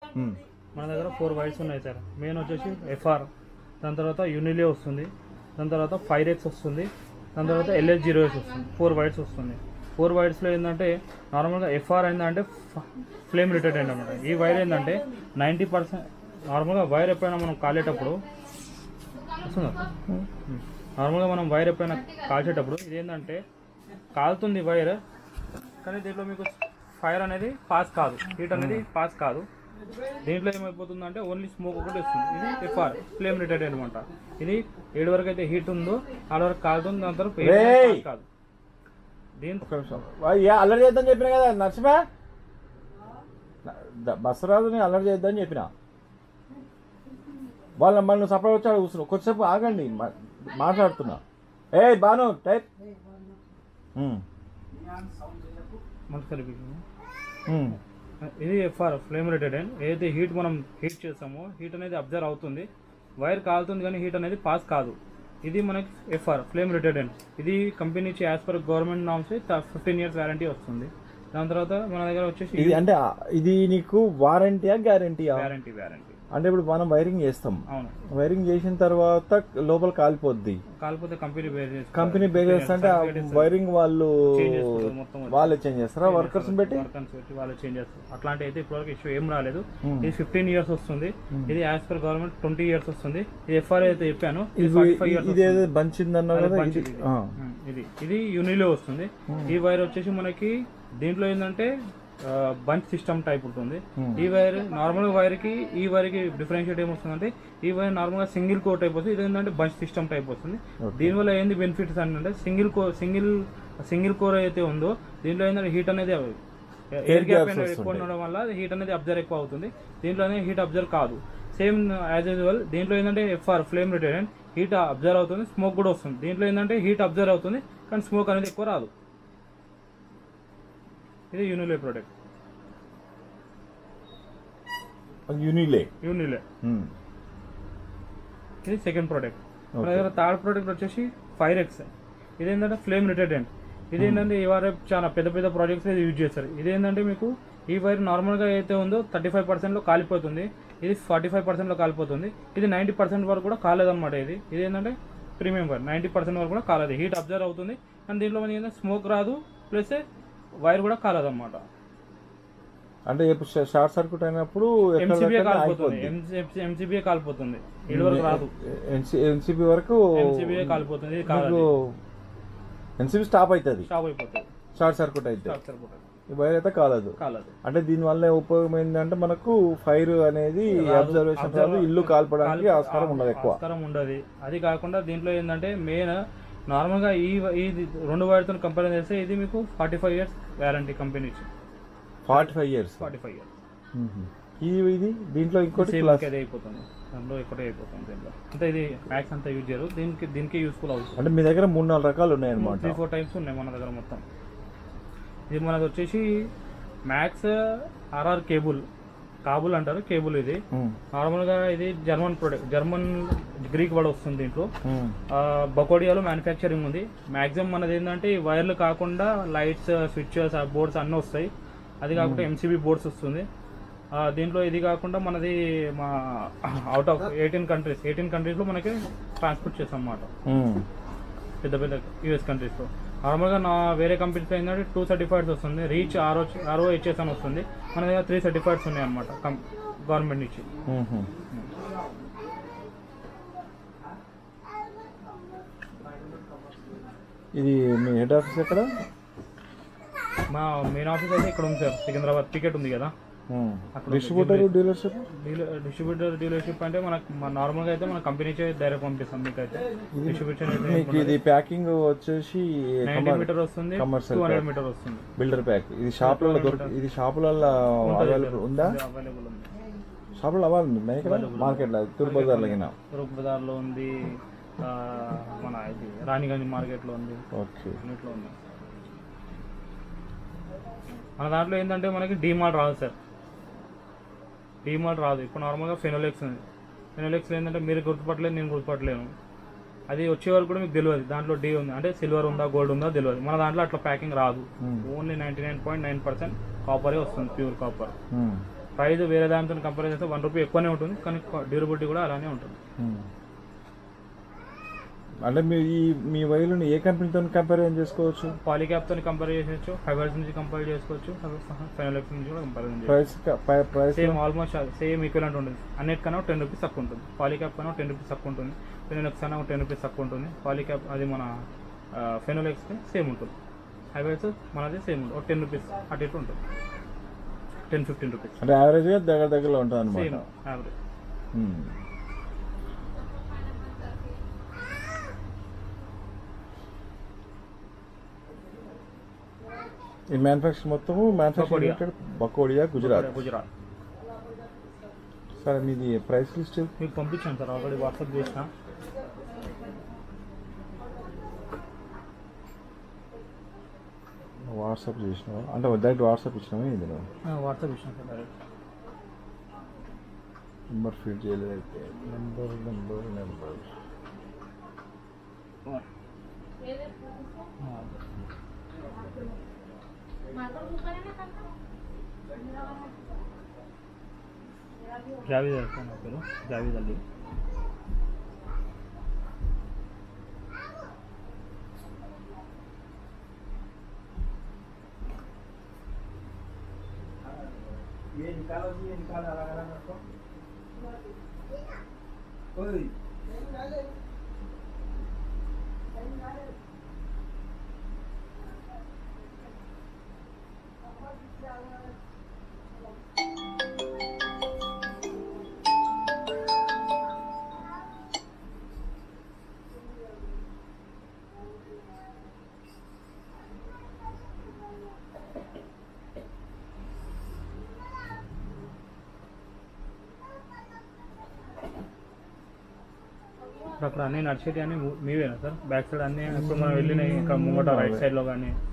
ఉమ్. మన దగ్గర four wires ఉన్నాయి సార్ మెయిన్ వచ్చేసి ఎఫ్ఆర్ దాని తర్వాత యూనిలే వస్తుంది దాని తర్వాత ఫైర్ ఎక్స్ వస్తుంది దాని తర్వాత ఎల్ఎస్ జీరో ఎస్ వస్తుంది ఫోర్ వైర్స్ వస్తుంది ఫోర్ వైర్స్లో ఏంటంటే నార్మల్గా ఎఫ్ఆర్ ఏంటంటే ఫ్లేమ్ రిటర్డెంట్ అనమాట ఈ వైర్ ఏంటంటే నైంటీ పర్సెంట్ నార్మల్గా వైర్ ఎప్పుడైనా మనం కాలేటప్పుడు వస్తుందా నార్మల్గా మనం వైర్ ఎప్పుడైనా కాల్చేటప్పుడు ఇది ఏంటంటే కాలుతుంది వైర్ కానీ దీంట్లో మీకు ఫైర్ అనేది పాస్ కాదు హీట్ అనేది పాస్ కాదు దీంట్లో ఏమైపోతుందంటే ఓన్లీ స్మోక్ ఒకటి వస్తుంది ఇది ఎఫ్ఆర్ ఫ్లేమ్ రిటైడ్ అనమాట ఇది ఏడు వరకు అయితే హీట్ ఉందో ఆడ వరకు కాలుతుంది దాని తర్వాత ఏడు వరకు రేయ్! pass కాదు దీంతో ఒక్క నిమిషం అయ్యా అల్లరి చేద్దాం చెప్పిన కదా నర్సిమా బసరాజుని అల్లరి చేద్దామని చెప్పిన వాళ్ళ మన సపరేట్ వచ్చి కూర్చున్నావు కొద్దిసేపు ఆగండి మా- మాట్లాడుతున్నా ఏ బాను టైప్ ఉమ్, మనకు సరిపోతుంది ఉమ్, ఇది ఎఫ్ఆర్ ఫ్లేమ్ రేటెడ్ ఏదైతే హీట్ మనం హీట్ చేస్తామో హీట్ అనేది అబ్జర్వ్ అవుతుంది వైర్ కాలుతుంది కానీ హీట్ అనేది పాస్ కాదు ఇది మనకి ఎఫ్ఆర్ ఫ్లేమ్ రేటెడ్ ఇది కంపెనీ నుంచి as per government norms fifteen years warranty వస్తుంది దాని తర్వాత మన దగ్గర వచ్చేసి ఇది అంటే ఆ- ఇది నీకు వారంటీయా గ్యారంటీయా వారంటీ వారంటీ అంటే ఇప్పుడు మనం వైరింగ్ చేస్తాం అవును వైరింగ్ చేసిన తర్వాత లోపల కాలిపోద్ది కాకపోతే కంపెనీ బేర్ చేసి కంపెనీ బేగర్స్ అంటే ఆ వైరింగ్ వాళ్ళు చేంజ్ చేస్తారు మొత్తం వాళ్ళే చేంజ్ చేస్తారా వర్కర్స్ పెట్టి వర్కర్స్ పెట్టి వాళ్ళు చేంజ్ చేస్తారు అట్లాంటి అయితే ఇప్పటివరకు ఇష్యూ ఏం రాలేదు Hmm. ఇది ఫిఫ్టీన్ ఇయర్స్ వస్తుంది ఇది as per government twenty years వస్తుంది ఇది ఎఫ్ఆర్ అయితే చెప్పాను ఇది ఇది ఫార్టీ ఫైవ్ ఇయర్స్ ఇది ఏదో బంచిందన్నావు కదా ఇది ఆ. ఇది ఇది యూనిలో వస్తుంది ఈ వైర్ వచ్చేసి మనకి దీంట్లో ఏంటంటే బంచ్ సిస్టమ్ టైప్ ఉంటుంది Hmm. ఈ వైర్ నార్మల్ వైర్ కి ఈ వైర్ కి డిఫరెన్షియేట్ ఏమొస్తుందంటే ఈ వైర్ నార్మల్ గా సింగిల్ కోర్ టైప్ వస్తుంది ఇది ఏంటంటే బంచ్ సిస్టమ్ టైప్ వస్తుంది దీనివల్ల ఏంది బెనిఫిట్స్ అంటే single core single single core అయితే ఉందో దీంట్లో ఏంటంటే హీట్ అనేది ఎయిర్ గ్యాప్ gaps అనేది ఎక్కువ ఉండడం వల్ల హీట్ అనేది అబ్జర్వ్ ఎక్కువ అవుతుంది దీంట్లో అనేది హీట్ అబ్జర్వ్ కాదు సేమ్ యాజ్ యూజువల్ దీంట్లో ఏంటంటే FR flame retardant heat absorb అవుతుంది స్మోక్ కూడా వస్తుంది దీంట్లో ఏంటంటే హీట్ అబ్జర్వ్ అవుతుంది కానీ స్మోక్ అనేది ఎక్కువ రాదు ఇది యూనిలే ప్రోడక్ట్ యూనిలే యూనిలే ఉమ్. ఇది సెకండ్ ప్రోడక్ట్ మన దగ్గర థర్డ్ ప్రోడక్ట్ వచ్చేసి ఫైర్ ఎక్స్ ఇది ఏంటంటే ఫ్లేమ్ రిటర్డెంట్ ఇది ఏంటంటే ఇవాళ చాలా పెద్ద పెద్ద ప్రాజెక్ట్స్ ఇది యూజ్ చేస్తారు ఇది ఏంటంటే మీకు ఈ వైర్ నార్మల్గా అయితే ఉందో థర్టీ ఫైవ్ పర్సెంట్లో కాలిపోతుంది ఇది ఫార్టీ ఫైవ్ పర్సెంట్లో కాలిపోతుంది ఇది నైంటీ పర్సెంట్ వరకు కూడా కాలేదన్నమాట ఇది ఇది ఏంటంటే ప్రీమియం వైర్ నైంటీ పర్సెంట్ వరకు కూడా కాలేదు హీట్ అబ్జర్వ్ అవుతుంది కానీ దీంట్లో మనకి ఏంటంటే స్మోక్ రాదు ప్లస్ వైర్ కూడా కాలేదన్నమాట అంటే ఇప్పుడు షా- షార్ట్ సర్క్యూట్ అయినప్పుడు ఎంసీబీఏ కాలిపోతుంది ఎంసీబీఏ కాలిపోతుంది ఇది వరకు రాదు ఎన్సీబీ వరకు ఎంసీబీఏ కాలిపోతుంది ఇది కాలేదు మీకు ఎన్సీబీ స్టాప్ అవుతుంది స్టాప్ అయిపోతుంది షార్ట్ సర్క్యూట్ అయితే స్టాప్ సరిపోతుంది ఈ వైర్ అయితే కాలేదు కాలేదు అంటే దీని వల్ల ఉపయోగం ఏంటంటే మనకు ఫైర్ అనేది అబ్జర్వేషన్ Observe- ఇల్లు కాల్పడానికి కాలి- ఆస్కారం ఉండదు ఎక్కువ ఆస్కారం ఉండదు అది కాకుండా దీంట్లో ఏంటంటే మెయిన్ నార్మల్ గా ఈ ఈ రెండు వైర్తో కంపేర్ చేస్తే ఇది మీకు forty five years warranty company ఇచ్చి forty five years forty five years ఇది ఇది దీంట్లో ఇంకోటి సేమ్ ప్లస్ అదే అయిపోతుంది దాంట్లో ఒకటే అయిపోతుంది దీంట్లో అంటే ఇది మ్యాక్స్ అంతా యూజ్ చేయరు దీనికి దీనికి యూస్ఫుల్ అవుతుంది అంటే మీ దగ్గర మూడు నాలుగు రకాలు ఉన్నాయన్నమాట త్రీ ఫోర్ టైమ్స్ ఉన్నాయి మన దగ్గర మొత్తం ఇది మనది వచ్చేసి మ్యాక్స్ ఆర్ఆర్ కేబుల్ కాబుల్ అంటారు కేబుల్ ఇది ఉమ్, నార్మల్ గా ఇది German product German Greek word వస్తుంది దీంట్లో ఉమ్, ఆ, బకోడియాలో మ్యానుఫ్యాక్చరింగ్ ఉంది మాక్సిమం మనది ఏంటంటే ఈ వైర్లు కాకుండా లైట్స్ స్విచ్చెస్ బోర్డ్స్ అన్నీ వస్తాయి అది కాకుండా ఎంసీబీ బోర్డ్స్ వస్తుంది ఆ, దీంట్లో ఇది కాకుండా మనది మా out of eighteen countries eighteen కంట్రీస్లో మనకి ట్రాన్స్పోర్ట్ చేస్తాం అన్నమాట ఉమ్. పెద్ద పెద్ద యూఎస్ కంట్రీస్లో నార్మల్గా నా వేరే కంపెనీస్లో ఏంటంటే టూ సర్టిఫైడ్స్ వస్తుంది రీచ్ ఆర్ఓ ఆర్ఓ హెచ్ఎస్ అని వస్తుంది మన దగ్గర త్రీ సర్టిఫైడ్స్ ఉన్నాయి అనమాట గవర్నమెంట్ నుంచి ఉహు. ఇది మీ హెడ్ ఆఫీస్ ఎక్కడ మా మెయిన్ ఆఫీస్ అయితే ఇక్కడ ఉంది సార్ సికింద్రాబాద్ టికెట్ ఉంది కదా అక్కడ distributor dealership dealer distributor dealership అంటే మనకు నార్మల్గా అయితే మన కంపెనీ డైరెక్ట్ పంపిస్తాం మీకు అయితే డిస్ట్రిబ్యూషన్ మీకు ఇది ప్యాకింగ్ వచ్చేసి నైన్టీ మీటర్ వస్తుంది commercial టూ హండ్రెడ్ మీటర్ వస్తుంది బిల్డర్ ప్యాక్ ఇది షాపులలో దొరికి ఇది షాపులలో అవైలబుల్ ఉందా అవైలబుల్ ఉంది షాపులో అవైలబుల్ ఉంది ఇక్కడ మార్కెట్లో తూర్పు బజార్ లగిన రూప్ బజార్లో ఉంది ఆ, మన ఇది రాణిగంజ్ మార్కెట్లో ఉంది ఓకే అన్నిట్లో ఉంది మన దాంట్లో ఏంటంటే మనకి డీమార్ట్ రాదు సార్ డీమార్ట్ రాదు ఇప్పుడు నార్మల్గా ఫెనోలెక్స్ ఉంది ఫెనోలెక్స్ ఏంటంటే మీరు గుర్తుపట్టలేదు నేను గుర్తుపట్టలేను అది వచ్చే వరకు కూడా మీకు తెలియదు దాంట్లో డీ ఉంది అంటే సిల్వర్ ఉందా గోల్డ్ ఉందా తెలియదు మన దాంట్లో అట్లా ప్యాకింగ్ రాదు only ninety nine point nine percent కాపరే వస్తుంది ప్యూర్ కాపర్ ప్రైస్ వేరే దానితో కంపేర్ చేస్తే వన్ రూపీ ఎక్కువనే ఉంటుంది కానీ డ్యూరబిలిటీ కూడా అలానే ఉంటుంది ఉమ్. అంటే మీ ఈ మీ వైర్లను ఏ కంపెనీతో కంపేర్ ఏం చేసుకోవచ్చు పాలిక్యాప్తో కంపేర్ చేసుకోవచ్చు హైవర్స్ నుంచి కంపేర్ చేసుకోవచ్చు ఫైనలెక్స్ నుంచి కూడా కంపేర్ చేసుకోవచ్చు ప్రైస్ క- పై- price same almost same equivalent ఉంటుంది అన్నిటికన్నా టెన్ రూపీస్ తక్కువ ఉంటుంది పాలిక్యాప్ కన్నా టెన్ రూపీస్ తక్కువ ఉంటుంది ఫెనోలెక్స్ కన్నా టెన్ రూపీస్ తక్కువ ఉంటుంది పాలిక్యాప్ అది మన ఫెనోలెక్స్ సేమ్ ఉంటుంది హైవేస్ మనది సేమ్ ఉంటుంది ఒక టెన్ రూపీస్ అటు ఇటు ఉంటుంది టెన్ ఫిఫ్టీన్ రూపీస్ అంటే యావరేజ్ గా దగ్గర దగ్గరలో ఉంటుంది సేమ్ అనమాట యావరేజ్ ఈ మ్యానుఫ్యాక్చర్ మొత్తము మ్యానుఫ్యాక్చరింగ్ బకోడియా. బకోడియా గుజరాత్ గుజరాత్ సరే మీది ప్రైస్ లిస్ట్ మీకు పంపించాను సార్ ఆల్రెడీ వాట్సాప్ చేసిన వాట్సాప్ చేసినావా అంటే డైరెక్ట్ వాట్సాప్ ఇచ్చినావా ఇది నువ్వు వాట్సాప్ ఇచ్చాను సార్ డైరెక్ట్ నెంబర్ ఫీడ్ చేయలేదు అయితే నెంబర్ నెంబర్ నెంబర్ జావీద్ అల్లి సార్ నా పేరు జావీద్ అల్లి ఇప్పుడు అక్కడ అన్ని నడిచేటి అన్ని మీవేనా సార్ బ్యాక్ సైడ్ అన్ని ఇప్పుడు మనం వెళ్ళిన ఇక్కడ ముంగట రైట్ సైడ్ లో కానీ